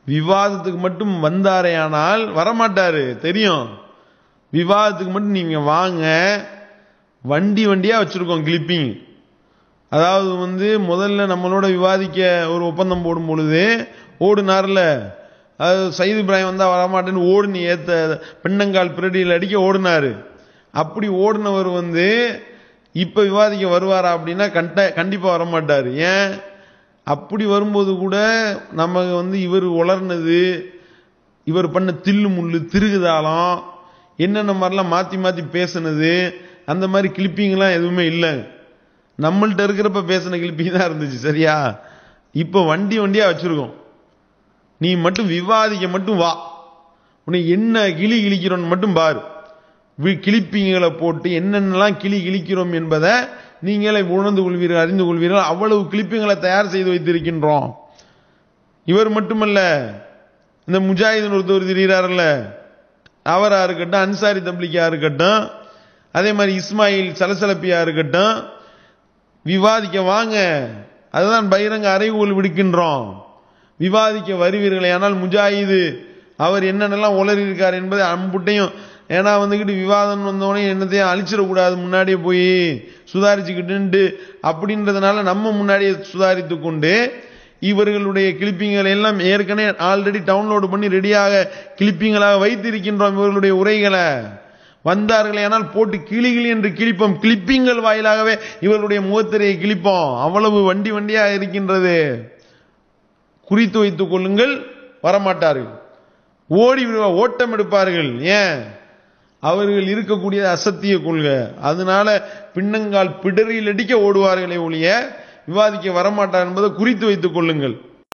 விவாதத்துக்கு மட்டும் வந்தாரேயானால் வரமாட்டாரு தெரியும் விவாதத்துக்கு மட்டும் நீங்க வாங்க வண்டி வண்டியா வச்சிருக்கோம் கிளிப்பிங் அதாவது வந்து முதல்ல நம்மளோட விவாதிக்க ஒரு ஒப்பந்தம் போடும் பொழுது ஓடுனார்ல அது சைது இப்ராஹிம் வந்தா வரமாட்டேன்னு ஓடுனி ஏத்த பெண்ணங்கால் பிரடியில் அடிக்க ஓடுனாரு அப்படி ஓடுனவர் வந்து இப்ப விவாதிக்க வருவாரா அப்படின்னா கண்ட கண்டிப்பா வரமாட்டாரு ஏன் அப்படி வரும்போது கூட நமக்கு வந்து இவர் உளர்னது இவர் பண்ண தில்லு முள்ளு திருகுதாளம் என்னென்ன மாதிரிலாம் மாத்தி மாத்தி பேசுனது அந்த மாதிரி கிளிப்பிங்லாம் எதுவுமே இல்லை நம்மள்ட்ட இருக்கிறப்ப பேசின கிளிப்பிங் தான் இருந்துச்சு சரியா இப்போ வண்டி வண்டியா வச்சிருக்கோம் நீ மட்டும் விவாதிக்க மட்டும் வா உன்னை என்ன கிளி கிழிக்கிறோன்னு மட்டும் பாரு வி- கிளிப்பிங்களை போட்டு என்னென்னலாம் கிளி கிழிக்கிறோம் என்பதை நீங்களே உணர்ந்து கொள்வீர்கள் அறிந்து கொள்வீர்கள் அவ்வளவு கிளிப்பிங்களை தயார் செய்து வைத்திருக்கின்றோம் இவர் மட்டுமல்ல இந்த முஜாஹிதன் ஒருத்தர் திரிகிறார்ல அவரா இருக்கட்டும் அன்சாரி தப்லிக்கா இருக்கட்டும் அதே மாதிரி இஸ்மாயில் சலசலப்பியா இருக்கட்டும் விவாதிக்க வாங்க அதுதான் பகிரங்க அறைகூல் விடுக்கின்றோம் விவாதிக்க வருவீர்களே ஆனால் முஜாஹிது அவர் என்னென்னலாம் உளறி இருக்கார் என்பதை அம்புட்டையும் ஏன்னா வந்துக்கிட்டு விவாதம் வந்தோடனே என்னத்தையும் அழிச்சிடக்கூடாது முன்னாடியே போய் சுதாரிச்சுக்கிட்டு அப்படின்றதுனால நம்ம முன்னாடியே சுதாரித்து கொண்டு இவர்களுடைய கிளிப்பிங்களை எல்லாம் ஏற்கனவே ஆல்ரெடி டவுன்லோடு பண்ணி ரெடியாக கிளிப்பிங்களாக வைத்திருக்கின்றோம் இவர்களுடைய உரைகளை வந்தார்களே ஆனால் போட்டு கிளி கிளி என்று கிழிப்போம் கிளிப்பிங்கள் வாயிலாகவே இவர்களுடைய முகத்திரையை கிழிப்போம் அவ்வளவு வண்டி வண்டியாக இருக்கின்றது குறித்து வைத்துக் கொள்ளுங்கள் வரமாட்டார்கள் ஓடி விடுவா ஓட்டம் எடுப்பார்கள் ஏன் அவர்கள் இருக்கக்கூடிய அசத்திய கொள்கை அதனால பின்னங்கால் பிடரில் அடிக்க ஓடுவார்களே ஒழிய விவாதிக்க வரமாட்டார் என்பதை குறித்து வைத்துக் கொள்ளுங்கள்